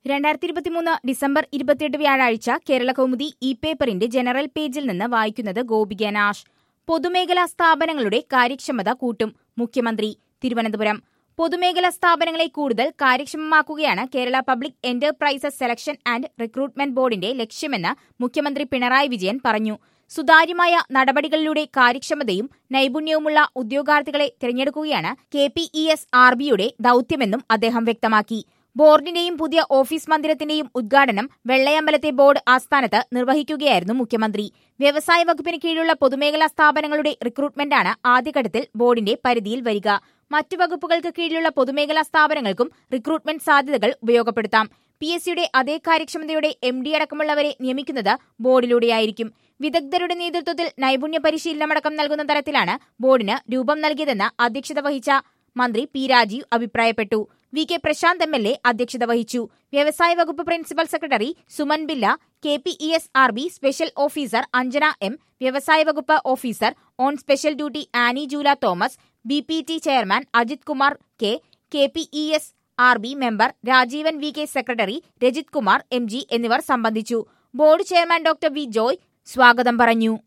രണ്ടായിരത്തി ഇരുപത്തിമൂന്ന് ഡിസംബർ ഇരുപത്തിയെട്ട് വ്യാഴാഴ്ച കേരള കൗമുദി ഇ പേപ്പറിന്റെ ജനറൽ പേജിൽ നിന്ന് വായിക്കുന്നത് ഗോപിക നാഷ് പൊതുമേഖലാ സ്ഥാപനങ്ങളുടെ കാര്യക്ഷമത കൂട്ടും മുഖ്യമന്ത്രി തിരുവനന്തപുരം പൊതുമേഖലാ സ്ഥാപനങ്ങളെ കൂടുതൽ കാര്യക്ഷമമാക്കുകയാണ് Kerala public enterprises selection and recruitment ബോർഡിന്റെ ലക്ഷ്യമെന്ന് മുഖ്യമന്ത്രി പിണറായി വിജയൻ പറഞ്ഞു സുതാര്യമായ നടപടികളിലൂടെ കാര്യക്ഷമതയും നൈപുണ്യവുമുള്ള ഉദ്യോഗാർത്ഥികളെ തിരഞ്ഞെടുക്കുകയാണ് K P E S R ബിയുടെ ദൌത്യമെന്നും അദ്ദേഹം വ്യക്തമാക്കി ബോർഡിന്റെയും പുതിയ ഓഫീസ് മന്ദിരത്തിന്റെയും ഉദ്ഘാടനം വെള്ളയമ്പലത്തെ ബോർഡ് ആസ്ഥാനത്ത് നിർവഹിക്കുകയായിരുന്നു മുഖ്യമന്ത്രി വ്യവസായ വകുപ്പിന് കീഴിലുള്ള പൊതുമേഖലാ സ്ഥാപനങ്ങളുടെ റിക്രൂട്ട്മെന്റാണ് ആദ്യഘട്ടത്തിൽ ബോർഡിന്റെ പരിധിയിൽ വരിക മറ്റു വകുപ്പുകൾക്ക് കീഴിലുള്ള പൊതുമേഖലാ സ്ഥാപനങ്ങൾക്കും റിക്രൂട്ട്മെന്റ് സാധ്യതകൾ ഉപയോഗപ്പെടുത്താം പി എസ് സിയുടെ അതേ കാര്യക്ഷമതയോടെ എം ഡി അടക്കമുള്ളവരെ നിയമിക്കുന്നത് ബോർഡിലൂടെയായിരിക്കും വിദഗ്ധരുടെ നേതൃത്വത്തിൽ നൈപുണ്യ പരിശീലനമടക്കം നൽകുന്ന തരത്തിലാണ് ബോർഡിന് രൂപം നൽകിയതെന്ന് അധ്യക്ഷത വഹിച്ച മന്ത്രി പി രാജീവ് അഭിപ്രായപ്പെട്ടു V K Prashanth M L A അധ്യക്ഷത വഹിച്ചു വ്യവസായ വകുപ്പ് principal secretary Suman Billa K P E S R B special officer Anjana M വ്യവസായ വകുപ്പ് officer on special duty Annie Jula Thomas B P T chairman Ajith Kumar K K P E S R B member Rajeevan V K secretary Rajith Kumar M G എന്നിവർ സംബന്ധിച്ചു board chairman doctor V Joy സ്വാഗതം പറഞ്ഞു